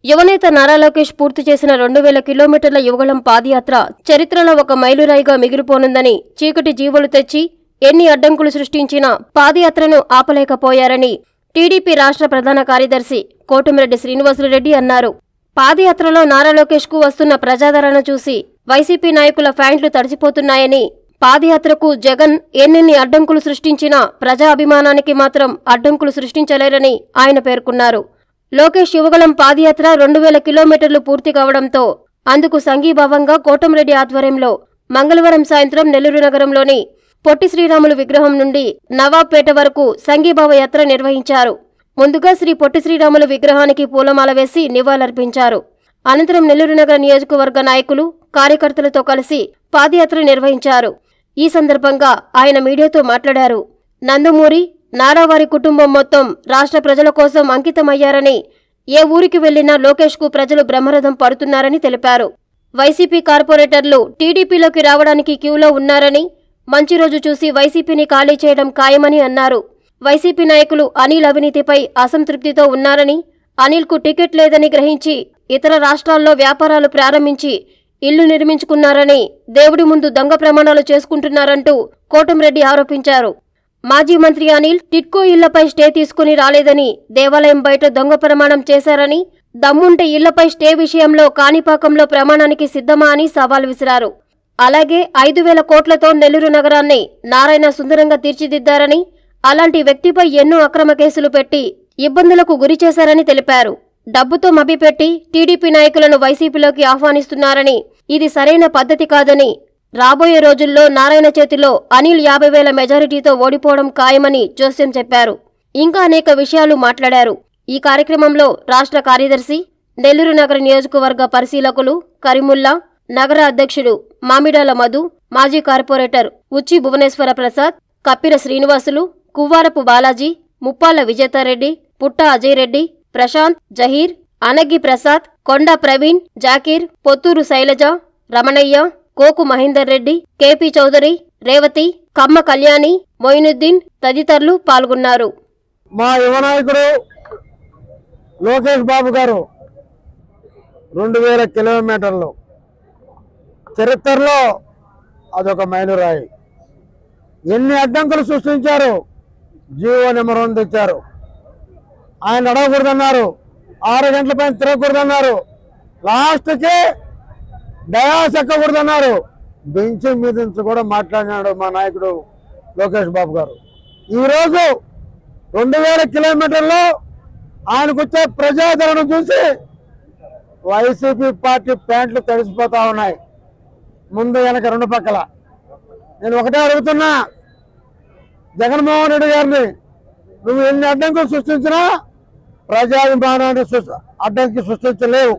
యువనేత నారా లోకేష్ పూర్తి చేసిన రెండు వేల కిలోమీటర్ల యువగళం పాదయాత్ర చరిత్రలో ఒక మైలురాయిగా మిగిలిపోనుందని చీకటి జీవులు తెచ్చి ఎన్ని అడ్డంకులు సృష్టించినా పాదయాత్రను ఆపలేకపోయారని టీడీపీ రాష్ట్ర ప్రధాన కార్యదర్శి కోటమిరెడ్డి శ్రీనివాసులురెడ్డి అన్నారు పాదయాత్రలో నారా లోకేష్ కు వస్తున్న ప్రజాదరణ చూసి వైసీపీ నాయకుల ఫ్యాంట్లు తడిసిపోతున్నాయని పాదయాత్రకు జగన్ ఎన్నెన్ని అడ్డంకులు సృష్టించినా ప్రజా అభిమానానికి మాత్రం అడ్డంకులు సృష్టించలేరని ఆయన పేర్కొన్నారు లోకేష్ యువగళం పాదయాత్ర రెండు వేల కిలోమీటర్లు పూర్తి కావడంతో అందుకు సంఘీభావంగా కోటంరెడ్డి ఆధ్వర్యంలో మంగళవారం సాయంత్రం నెల్లూరు నగరంలోని పొట్టి శ్రీరాములు విగ్రహం నుండి నవాబ్పేట వరకు సంఘీభావ యాత్ర నిర్వహించారు ముందుగా శ్రీ పొట్టి శ్రీరాములు విగ్రహానికి పూలమాల వేసి నివాళులర్పించారు అనంతరం నెల్లూరు నగర నియోజకవర్గ నాయకులు కార్యకర్తలతో కలిసి పాదయాత్ర నిర్వహించారు ఈ సందర్భంగా ఆయన మీడియాతో మాట్లాడారు నందమూరి నారావారి కుటుంబం మొత్తం రాష్ట్ర ప్రజల కోసం అంకితమయ్యారని ఏ ఊరికి వెళ్లినా లోకేష్కు ప్రజలు బ్రహ్మరథం పడుతున్నారని తెలిపారు వైసీపీ కార్పొరేటర్లు టీడీపీలోకి రావడానికి క్యూలో ఉన్నారని మంచి రోజు చూసి వైసీపీని ఖాళీ చేయడం ఖాయమని అన్నారు వైసీపీ నాయకులు అనిల్ అవినీతిపై అసంతృప్తితో ఉన్నారని అనిల్కు టికెట్ లేదని గ్రహించి ఇతర రాష్ట్రాల్లో వ్యాపారాలు ప్రారంభించి ఇల్లు నిర్మించుకున్నారని దేవుడి ముందు దొంగ ప్రమాణాలు చేసుకుంటున్నారంటూ కోటంరెడ్డి ఆరోపించారు మాజీ మంత్రి అనిల్ టిట్కో ఇళ్లపై స్టే తీసుకుని రాలేదని దేవాలయం బయట దొంగ ప్రమాణం చేశారని దమ్ముంటే ఇళ్లపై స్టే విషయంలో కాణిపాకంలో ప్రమాణానికి సిద్ధమా అని సవాల్ విసిరారు అలాగే ఐదు వేల కోట్లతో నెల్లూరు నగరాన్ని నారాయణ సుందరంగా తీర్చిదిద్దారని అలాంటి వ్యక్తిపై ఎన్నో అక్రమ కేసులు పెట్టి ఇబ్బందులకు గురి చేశారని తెలిపారు డబ్బుతో మభ్యపెట్టి టీడీపీ నాయకులను వైసీపీలోకి ఆహ్వానిస్తున్నారని ఇది సరైన పద్ధతి కాదని రాబోయే రోజుల్లో నారాయణ చేతిలో అనిల్ యాభై వేల మెజారిటీతో ఓడిపోవడం ఖాయమని జోస్యం చెప్పారు ఇంకా అనేక విషయాలు మాట్లాడారు ఈ కార్యక్రమంలో రాష్ట్ర కార్యదర్శి నెల్లూరు నగర నియోజకవర్గ పరిశీలకులు కరిముల్లా నగర అధ్యక్షుడు మామిడాల మధు మాజీ కార్పొరేటర్ ఉచ్చి భువనేశ్వర ప్రసాద్ కప్పిర శ్రీనివాసులు కువ్వారపు బాలాజీ ముప్పాల విజేతారెడ్డి పుట్ట అజయ్ రెడ్డి ప్రశాంత్ జహీర్ అనగి ప్రసాద్ కొండ ప్రవీణ్ జాకీర్ పొత్తూరు శైలజ రమణయ్య కోకు మహేందర్ రెడ్డి కేపీ చౌదరి రేవతి కమ్మ కళ్యాణి మొయినుద్దీన్ తదితరులు పాల్గొన్నారు మా యువ నాయకుడు లోకేష్ బాబు గారు రెండు వేల కిలోమీటర్లు చరిత్రలో అదొక మైలురాయి ఎన్ని అడ్డంకులు సృష్టించారు జీవో నిమరం తెచ్చారు ఆయన నడవకూడదన్నారు ఆరు గంటల పైన తిరగకూడదన్నారు లాస్ట్కి డయాస్ ఎక్కకూడదన్నారు బెంచ్ మీద నుంచి కూడా మాట్లాడినాడు మా నాయకుడు లోకేష్ బాబు గారు ఈరోజు రెండు వేల కిలోమీటర్లు ఆయనకు వచ్చే ప్రజాదరణ చూసి వైసీపీ పార్టీ ప్యాంట్లు తడిసిపోతా ఉన్నాయి ముందు వెనక రెండు పక్కల నేను ఒకటే అడుగుతున్నా జగన్మోహన్ రెడ్డి గారిని నువ్వు ఎన్ని అడ్డంకులు సృష్టించినా ప్రజాభిమానాన్ని సృష్టి అడ్డంకి సృష్టించలేవు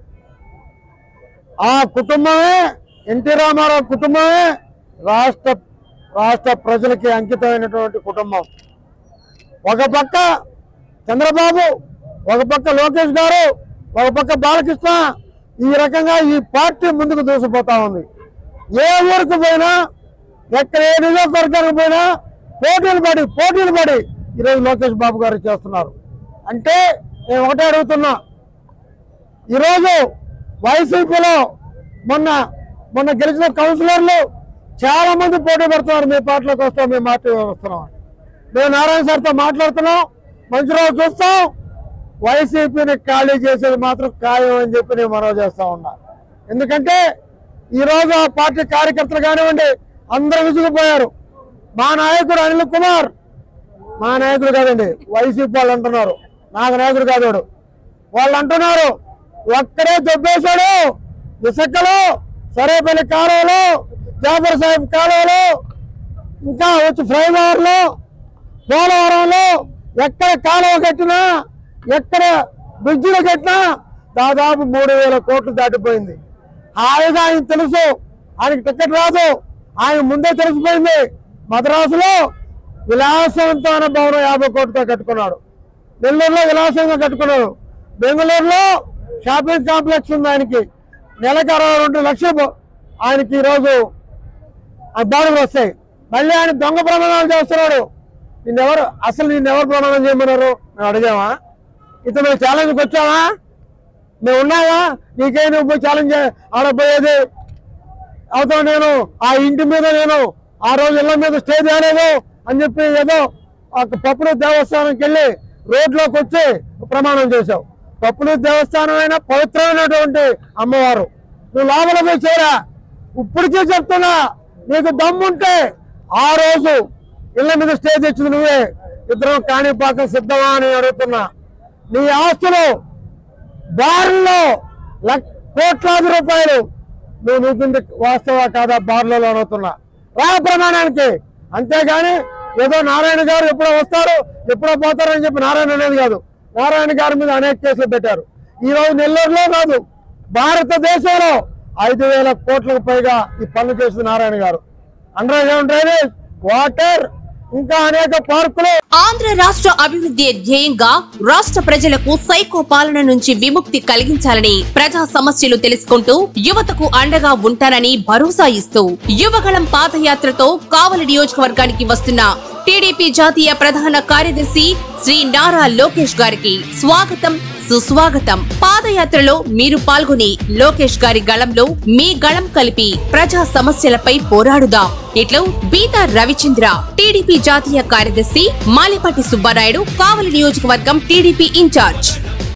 ఆ కుటుంబమే ఎన్టీ రామారావు కుటుంబమే రాష్ట్ర రాష్ట్ర ప్రజలకి అంకితమైనటువంటి కుటుంబం ఒక పక్క చంద్రబాబు ఒక పక్క లోకేష్ గారు ఒక పక్క బాలకృష్ణ ఈ రకంగా ఈ పార్టీ ముందుకు దూసిపోతా ఉంది ఏ ఊరికి పోయినా ఎక్కడ ఏ నియోజకవర్గానికి పోయినా పోటీలు పడి పోటీలు పడి ఈరోజు లోకేష్ బాబు గారు చేస్తున్నారు అంటే నేను ఒకటే అడుగుతున్నా ఈరోజు వైసీపీలో మొన్న మొన్న గెలిచిన కౌన్సిలర్లు చాలా మంది పోటీ పడుతున్నారు మీ పార్టీలోకి వస్తాం మేము పార్టీ వస్తున్నాం అని. మేము నారాయణ సార్తో మాట్లాడుతున్నాం మంచి రోజు చూస్తాం వైసీపీని ఖాళీ చేసేది మాత్రం ఖాయం అని చెప్పి నేను మనవి చేస్తా ఉన్నా ఎందుకంటే ఈ రోజు ఆ పార్టీ కార్యకర్తలు కానివ్వండి అందరూ విసిగిపోయారు మా నాయకుడు అనిల్ కుమార్ మా నాయకుడు కాదండి వైసీపీ వాళ్ళు అంటున్నారు నాకు నాయకుడు కాదు వాడు. వాళ్ళు అంటున్నారు ఒక్కడే దొబ్బేశాడు ఇసుకలో సరేపల్లి కాలువలో జాఫర్ సాహిబ్ కాలువలో ఇంకా వచ్చి ఫ్లైఓవర్లో పోలవరంలో ఎక్కడ కాలువ కట్టినా ఎక్కడ బ్రిడ్జిలు కట్టినా దాదాపు మూడు వేల కోట్లు దాటిపోయింది హాయిగా ఆయన తెలుసు ఆయనకి టికెట్ రాదు ఆయన ముందే తెలిసిపోయింది మద్రాసులో విలాసవంతమైన భవనం యాభై కోట్లతో కట్టుకున్నాడు నెల్లూరులో విలాసంగా కట్టుకున్నాడు బెంగళూరులో షాపింగ్ కాంప్లెక్స్ ఉంది ఆయనకి నెలకు అరవై రెండు లక్షలు బ- ఆయనకి ఈరోజు ఆ బాడులు వస్తాయి మళ్ళీ ఆయన దొంగ ప్రమాణాలు చేస్తున్నాడు నిన్నెవరు అసలు నిన్నెవరు ప్రమాణం చేయమన్నారు మేము అడిగామా ఇతను ఛాలెంజ్కి వచ్చావా మేము ఉన్నావా నీకే నువ్వు పోయి ఛాలెంజ్ ఆడపోయేది అవతల నేను ఆ ఇంటి మీద నేను ఆ రోజు ఇళ్ళ మీద స్టే చేయలేదు అని చెప్పి ఏదో ఆ పప్పులు దేవస్థానంకి వెళ్ళి రోడ్లోకి వచ్చి ప్రమాణం చేశావు పప్పులు దేవస్థానం అయినా పవిత్రమైనటువంటి అమ్మవారు నువ్వు లోపల పోయి చేరా ఇప్పటికే చెప్తున్నా నీకు దమ్ముంటే ఆ రోజు ఇళ్ళ మీద స్టే తెచ్చింది నువ్వే ఇద్దరం కాణిపాకం సిద్ధమా అని అడుగుతున్నా నీ ఆస్తులు బార్లో లక్- కోట్లాది రూపాయలు నువ్వు నువ్వుంది వాస్తవ కాదా బార్లలో అడుగుతున్నా రా ప్రమాణానికి అంతేగాని ఏదో నారాయణ గారు ఎప్పుడో వస్తారు ఎప్పుడో పోతారు అని చెప్పి నారాయణ అనేది కాదు నారాయణ గారి మీద అనేక కేసులు పెట్టారు ఈ రోజు నెల్లూరులో కాదు భారతదేశంలో ఐదు వేల కోట్లకు పైగా ఈ పనులు చేసింది నారాయణ గారు అండర్ గ్రౌండ్ డ్రైనేజ్ వాటర్ ఇంకా అనేక పార్కులు ఆంధ్ర రాష్ట్ర అభివృద్ధి ధ్యేయంగా రాష్ట్ర ప్రజలకు సైకో పాలన నుంచి విముక్తి కలిగించాలని ప్రజా సమస్యలు తెలుసుకుంటూ యువతకు అండగా ఉంటానని భరోసా ఇస్తూ యువగళం పాదయాత్రతో కావలి నియోజకవర్గానికి వస్తున్న టీడీపీ జాతీయ ప్రధాన కార్యదర్శి శ్రీ నారా లోకేష్ గారికి స్వాగతం సుస్వాగతం పాదయాత్రలో మీరు పాల్గొని లోకేష్ గారి గళంలో మీ గళం కలిపి ప్రజా సమస్యలపై పోరాడుదాం ఇట్లు బీతా రవిచంద్ర టీడీపీ జాతీయ కార్యదర్శి మాలిపాటి సుబ్బారాయుడు కావలి నియోజకవర్గం టీడీపీ ఇన్ఛార్జ్